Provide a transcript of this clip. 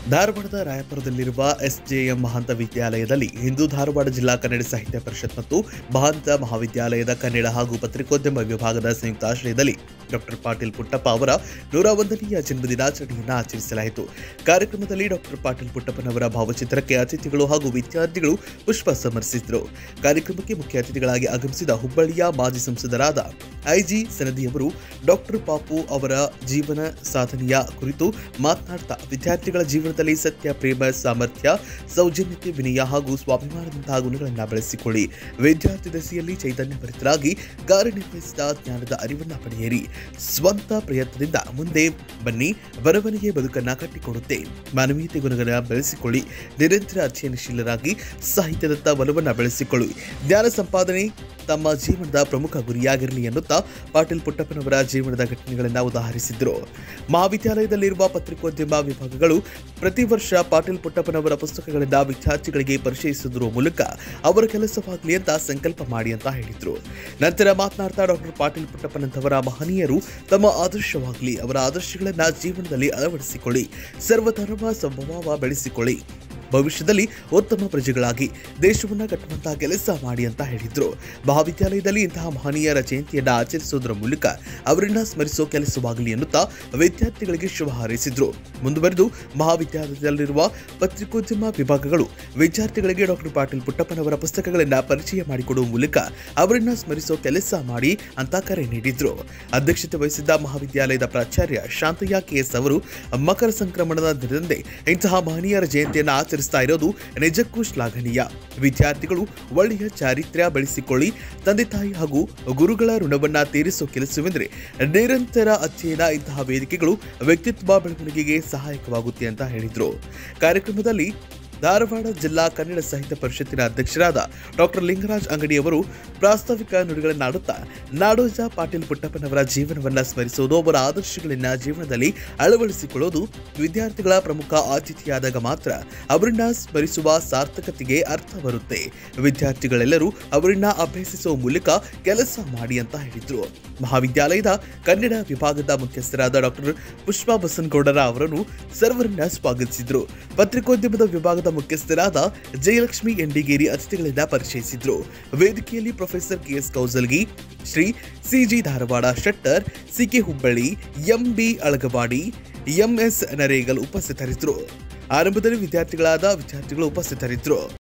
ಧಾರವಾಡದ ರಾಯಪುರದಲ್ಲಿರುವ ಎಸ್ಜೆಎಂ ಮಹಾಂತ ವಿದ್ಯಾಲಯದಲ್ಲಿ ಹಿಂದೂ ಧಾರವಾಡ ಜಿಲ್ಲಾ ಕನ್ನಡ ಸಾಹಿತ್ಯ ಪರಿಷತ್ ಮತ್ತು ಮಹಾಂತ ಮಹಾವಿದ್ಯಾಲಯದ ಕನ್ನಡ ಹಾಗೂ ಪತ್ರಿಕೋದ್ಯಮ ವಿಭಾಗದ ಸಂಯುಕ್ತಾಶ್ರಯದಲ್ಲಿ ಡಾಕ್ಟರ್ ಪಾಟೀಲ್ ಪುಟ್ಟಪ್ಪ ಅವರ ನೂರ ಒಂದನೆಯ ಜನ್ಮದಿನಾಚರಣೆಯನ್ನು ಆಚರಿಸಲಾಯಿತು ಕಾರ್ಯಕ್ರಮದಲ್ಲಿ ಡಾಕ್ಟರ್ ಪಾಟೀಲ್ ಪುಟ್ಟಪ್ಪನವರ ಭಾವಚಿತ್ರಕ್ಕೆ ಅತಿಥಿಗಳು ಹಾಗೂ ವಿದ್ಯಾರ್ಥಿಗಳು ಪುಷ್ಪ ಸಮರ್ಪಿಸಿದರು ಕಾರ್ಯಕ್ರಮಕ್ಕೆ ಮುಖ್ಯ ಅತಿಥಿಗಳಾಗಿ ಆಗಮಿಸಿದ ಹುಬ್ಬಳ್ಳಿಯ ಮಾಜಿ ಸಂಸದರಾದ ಐಜಿ ಸನದಿಯವರು ಡಾಕ್ಟರ್ ಪಾಪು ಅವರ ಜೀವನ ಸಾಧನೆಯ ಕುರಿತು ಮಾತನಾಡ್ತಾ ವಿದ್ಯಾರ್ಥಿಗಳ ಜೀವನದಲ್ಲಿ ಸತ್ಯ ಪ್ರೇಮ ಸಾಮರ್ಥ್ಯ ಸೌಜನ್ಯತೆ ವಿನಯ ಹಾಗೂ ಸ್ವಾಭಿಮಾನದಂತಹ ಗುಣಗಳನ್ನು ಬೆಳೆಸಿಕೊಳ್ಳಿ ವಿದ್ಯಾರ್ಥಿ ದಶೆಯಲ್ಲಿ ಚೈತನ್ಯ ಭರಿತರಾಗಿ ಕಾರ್ಯನಿರ್ವಹಿಸಿದ ಜ್ಞಾನದ ಅರಿವನ್ನ ಪಡೆಯಿರಿ ಸ್ವಂತ ಪ್ರಯತ್ನದಿಂದ ಮುಂದೆ ಬನ್ನಿ ಬರವಣಿಗೆ ಬದುಕನ್ನ ಕಟ್ಟಿಕೊಡುತ್ತೆ ಮಾನವೀಯತೆ ಗುಣಗಳನ್ನ ಬೆಳೆಸಿಕೊಳ್ಳಿ ನಿರಂತರ ಅಧ್ಯಯನಶೀಲರಾಗಿ ಸಾಹಿತ್ಯದತ್ತ ಒಲವನ್ನ ಬೆಳೆಸಿಕೊಳ್ಳಿ ಜ್ಞಾನ ಸಂಪಾದನೆ ತಮ್ಮ ಜೀವನದ ಪ್ರಮುಖ ಗುರಿಯಾಗಿರಲಿ ಎನ್ನುತ್ತಾ ಪಾಟೀಲ್ ಪುಟ್ಟಪ್ಪನವರ ಜೀವನದ ಘಟನೆಗಳನ್ನು ಉದಾಹರಿಸಿದ್ರು ಮಹಾವಿದ್ಯಾಲಯದಲ್ಲಿರುವ ಪತ್ರಿಕೋದ್ಯಮ ವಿಭಾಗಗಳು ಪ್ರತಿ ವರ್ಷ ಪಾಟೀಲ್ ಪುಟ್ಟಪ್ಪನವರ ಪುಸ್ತಕಗಳಿಂದ ವಿದ್ಯಾರ್ಥಿಗಳಿಗೆ ಪರಿಚಯಿಸುವುದರ ಮೂಲಕ ಅವರ ಕೆಲಸವಾಗಲಿ ಅಂತ ಸಂಕಲ್ಪ ಮಾಡಿ ಅಂತ ಹೇಳಿದ್ರು ನಂತರ ಮಾತನಾಡ್ತಾ ಡಾಕ್ಟರ್ ಪಾಟೀಲ್ ಪುಟ್ಟಪ್ಪನಂತವರ ಮಹನೀಯರು ತಮ್ಮ ಆದರ್ಶವಾಗಲಿ ಅವರ ಆದರ್ಶಗಳನ್ನ ಜೀವನದಲ್ಲಿ ಅಳವಡಿಸಿಕೊಳ್ಳಿ ಸರ್ವಧರ್ಮ ಸಂಭವ ಬೆಳೆಸಿಕೊಳ್ಳಿ ಭವಿಷ್ಯದಲ್ಲಿ ಉತ್ತಮ ಪ್ರಜೆಗಳಾಗಿ ದೇಶವನ್ನ ಕಟ್ಟುವಂತಹ ಕೆಲಸ ಮಾಡಿ ಅಂತ ಹೇಳಿದ್ರು ಮಹಾವಿದ್ಯಾಲಯದಲ್ಲಿ ಇಂತಹ ಮಹನೀಯರ ಜಯಂತಿಯನ್ನ ಆಚರಿಸುವುದರ ಮೂಲಕ ಅವರನ್ನ ಸ್ಮರಿಸೋ ಕೆಲಸವಾಗಲಿ ಎನ್ನುತ್ತಾ ವಿದ್ಯಾರ್ಥಿಗಳಿಗೆ ಶುಭ ಹಾರೈಸಿದ್ರು ಮುಂದುವರೆದು ಮಹಾವಿದ್ಯಾಲಯದಲ್ಲಿರುವ ಪತ್ರಿಕೋದ್ಯಮ ವಿಭಾಗಗಳು ವಿದ್ಯಾರ್ಥಿಗಳಿಗೆ ಡಾಕ್ಟರ್ ಪಾಟೀಲ್ ಪುಟ್ಟಪ್ಪನವರ ಪುಸ್ತಕಗಳನ್ನ ಪರಿಚಯ ಮಾಡಿಕೊಡುವ ಮೂಲಕ ಅವರನ್ನ ಸ್ಮರಿಸೋ ಕೆಲಸ ಮಾಡಿ ಅಂತ ಕರೆ ನೀಡಿದ್ರು ಅಧ್ಯಕ್ಷತೆ ವಹಿಸಿದ್ದ ಮಹಾವಿದ್ಯಾಲಯದ ಪ್ರಾಚಾರ್ಯ ಶಾಂತಯ್ಯ ಕೆಎಸ್ ಅವರು ಮಕರ ಸಂಕ್ರಮಣದ ದಿನದಂದೇ ಇಂತಹ ಮಹನೀಯರ ಜಯಂತಿಯನ್ನು ಆಚರಿಸ್ತಾ ಇರೋದು ನಿಜಕ್ಕೂ ಶ್ಲಾಘನೀಯ ವಿದ್ಯಾರ್ಥಿಗಳು ಒಳ್ಳೆಯ ಚಾರಿತ್ರ್ಯ ಬೆಳೆಸಿಕೊಳ್ಳಿ ತಂದೆ ತಾಯಿ ಹಾಗೂ ಗುರುಗಳ ಋಣವನ್ನ ತೀರಿಸೋ ಕೆಲಸವೆಂದರೆ ನಿರಂತರ ಅಧ್ಯಯನ ಇಂತಹ ವೇದಿಕೆಗಳು ವ್ಯಕ್ತಿತ್ವ ಬೆಳವಣಿಗೆಗೆ ಸಹಾಯಕವಾಗುತ್ತೆ ಅಂತ ಹೇಳಿದ್ರು ಕಾರ್ಯಕ್ರಮದಲ್ಲಿ ಧಾರವಾಡ ಜಿಲ್ಲಾ ಕನ್ನಡ ಸಾಹಿತ್ಯ ಪರಿಷತ್ತಿನ ಅಧ್ಯಕ್ಷರಾದ ಡಾಕ್ಟರ್ ಲಿಂಗರಾಜ್ ಅಂಗಡಿ ಅವರು ಪ್ರಾಸ್ತಾವಿಕ ನುಡಿಗಳನ್ನಾಡುತ್ತಾ ನಾಡೋಜ ಪಾಟೀಲ್ ಪುಟ್ಟಪ್ಪನವರ ಜೀವನವನ್ನ ಸ್ಮರಿಸುವುದು ಅವರ ಆದರ್ಶಗಳನ್ನ ಜೀವನದಲ್ಲಿ ಅಳವಡಿಸಿಕೊಳ್ಳುವುದು ವಿದ್ಯಾರ್ಥಿಗಳ ಪ್ರಮುಖ ಆತಿಥಿಯಾದಾಗ ಮಾತ್ರ ಅವರನ್ನ ಸ್ಮರಿಸುವ ಸಾರ್ಥಕತೆಗೆ ಅರ್ಥ ಬರುತ್ತೆ ವಿದ್ಯಾರ್ಥಿಗಳೆಲ್ಲರೂ ಅವರನ್ನ ಅಭ್ಯಸಿಸುವ ಮೂಲಕ ಕೆಲಸ ಮಾಡಿ ಅಂತ ಹೇಳಿದ್ರು ಮಹಾವಿದ್ಯಾಲಯದ ಕನ್ನಡ ವಿಭಾಗದ ಮುಖ್ಯಸ್ಥರಾದ ಡಾಕ್ಟರ್ ಪುಷ್ಪಾ ಬಸನಗೌಡರ ಅವರನ್ನು ಸರ್ವರನ್ನ ಸ್ವಾಗತಿಸಿದ್ರು ಪತ್ರಿಕೋದ್ಯಮದ ವಿಭಾಗದ ಮುಖ್ಯಸ್ಥರಾದ ಜಯಲಕ್ಷ್ಮಿ ಎಂಡಿಗೇರಿ ಅತಿಥಿಗಳಿಂದ ಪರಿಚಯಿಸಿದ್ರು ವೇದಿಕೆಯಲ್ಲಿ ಪ್ರೊಫೆಸರ್ ಕೆಎಸ್ ಕೌಸಲ್ಗಿ ಶ್ರೀ ಸಿಜಿ ಧಾರವಾಡ ಶೆಟ್ಟರ್ ಸಿಕೆ ಹುಬ್ಬಳ್ಳಿ ಎಂಬಿ ಅಳಗವಾಡಿ ಎಂಎಸ್ ನರೇಗಲ್ ಉಪಸ್ಥಿತರಿದ್ದರು ಆರಂಭದಲ್ಲಿ ವಿದ್ಯಾರ್ಥಿಗಳಾದ ವಿದ್ಯಾರ್ಥಿಗಳು ಉಪಸ್ಥಿತರಿದ್ದರು